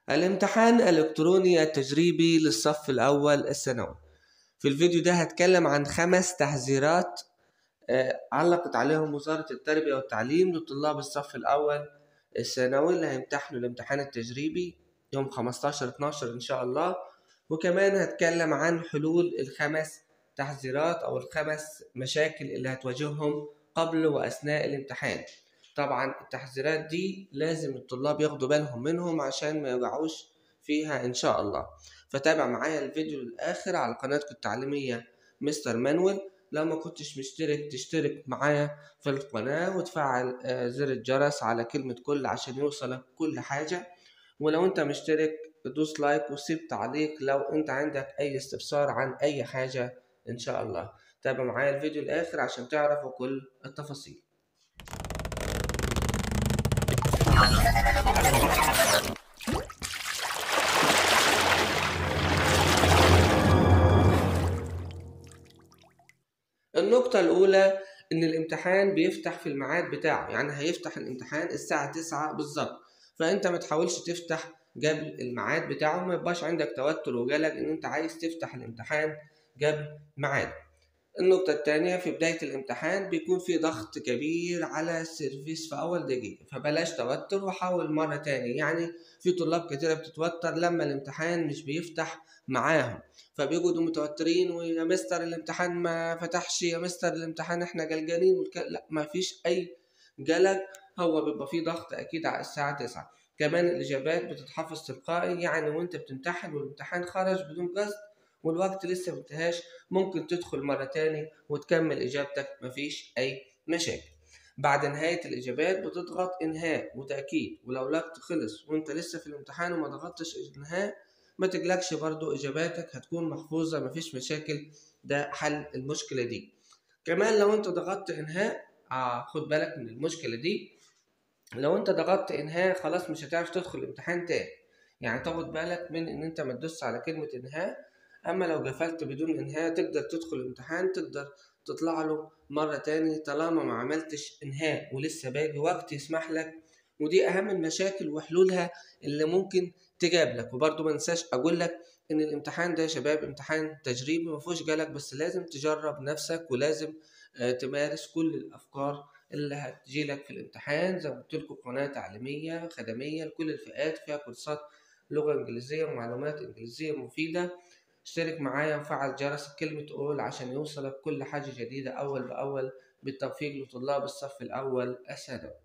الامتحان الإلكتروني التجريبي للصف الأول الثانوي في الفيديو ده هتكلم عن خمس تحذيرات آه، علقت عليهم وزارة التربية والتعليم لطلاب الصف الأول الثانوي اللي هيمتحنوا الامتحان التجريبي يوم 15 12 إن شاء الله وكمان هتكلم عن حلول الخمس تحذيرات أو الخمس مشاكل اللي هتواجههم قبل وأثناء الامتحان طبعا التحذيرات دي لازم الطلاب ياخدوا بالهم منهم عشان ما يقعوش فيها ان شاء الله فتابع معايا الفيديو للاخر على قناتكم التعليميه مستر مانويل لو ما كنتش مشترك تشترك معايا في القناه وتفعل آه، زر الجرس على كلمه كل عشان يوصلك كل حاجه ولو انت مشترك دوس لايك وسيب تعليق لو انت عندك اي استفسار عن اي حاجه ان شاء الله تابع معايا الفيديو الاخر عشان تعرفوا كل التفاصيل النقطة الأولى إن الامتحان بيفتح في الميعاد بتاعه يعني هيفتح الامتحان الساعة تسعة بالظبط فأنت ما تحاولش تفتح قبل الميعاد بتاعه ما يبقاش عندك توتر وقلق إن أنت عايز تفتح الامتحان قبل ميعاد النقطة التانية في بداية الامتحان بيكون في ضغط كبير على السيرفيس في أول دقيقة فبلاش توتر وحاول مرة تاني يعني في طلاب كتيرة بتتوتر لما الامتحان مش بيفتح معاهم فبيقعدوا متوترين ويا مستر الامتحان ما فتحش يا مستر الامتحان احنا قلقانين والك... لا ما فيش أي قلق هو بيبقى فيه ضغط أكيد على الساعة تسعة كمان الإجابات بتتحفظ تلقائي يعني وأنت بتمتحن والامتحان خرج بدون قصد والوقت لسه منتهاش ممكن تدخل مرة تاني وتكمل إجابتك مفيش أي مشاكل بعد نهاية الإجابات بتضغط إنهاء وتأكيد ولو الوقت خلص وأنت لسه في الامتحان وما ضغطتش إنهاء ما تقلقش برضو إجاباتك هتكون محفوظة مفيش مشاكل ده حل المشكلة دي كمان لو أنت ضغطت إنهاء آه خد بالك من المشكلة دي لو أنت ضغطت إنهاء خلاص مش هتعرف تدخل الامتحان تاني يعني تاخد بالك من إن أنت ما تدوس على كلمة إنهاء أما لو قفلت بدون إنهاء تقدر تدخل الامتحان تقدر تطلع له مرة تاني طالما ما عملتش إنهاء ولسه باقي وقت يسمح لك ودي أهم المشاكل وحلولها اللي ممكن تجاب وبرضه ما ننساش أقول لك إن الامتحان ده يا شباب امتحان تجريبي ما فيهوش قلق بس لازم تجرب نفسك ولازم آه، تمارس كل الأفكار اللي هتجيلك في الامتحان زي ما قلت لكم قناة تعليمية خدمية لكل الفئات فيها كورسات لغة إنجليزية ومعلومات إنجليزية مفيدة اشترك معايا وفعل جرس كلمة أول عشان يوصلك كل حاجة جديدة أول بأول بالتوفيق لطلاب الصف الأول الثانوي